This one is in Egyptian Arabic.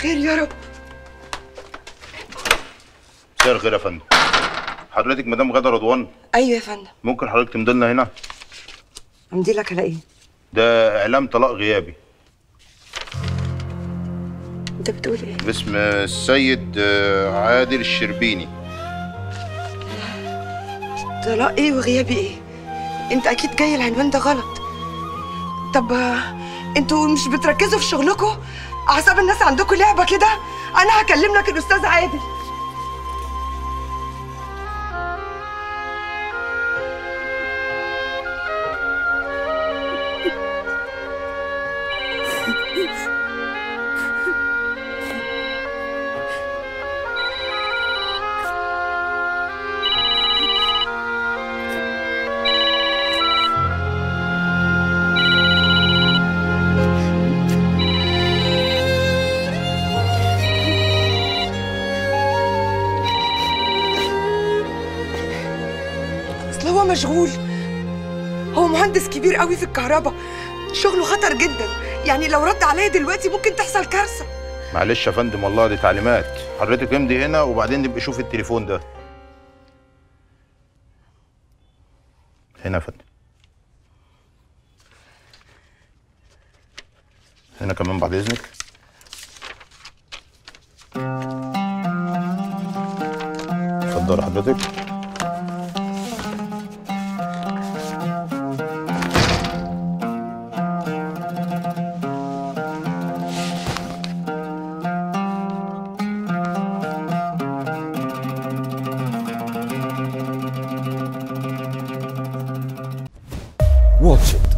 خير يا رب مساء الخير يا فندم حضرتك مدام غاده رضوان ايوه يا فندم ممكن حضرتك تمضي لنا هنا امضي لك على ايه ده اعلام طلاق غيابي انت بتقول ايه باسم السيد آه، عادل الشربيني طلاق ايه وغيابي ايه انت اكيد جاي العنوان ده غلط طب آه، انتوا مش بتركزوا في شغلكم اعصاب الناس عندكم لعبه كده انا هكلم لك الاستاذ عادل اصل هو مشغول هو مهندس كبير قوي في الكهرباء شغله خطر جدا يعني لو رد عليا دلوقتي ممكن تحصل كارثه معلش يا فندم والله دي تعليمات حضرتك امضي هنا وبعدين نبقى شوف التليفون ده هنا يا فندم هنا كمان بعد اذنك اتفضل حضرتك Watch it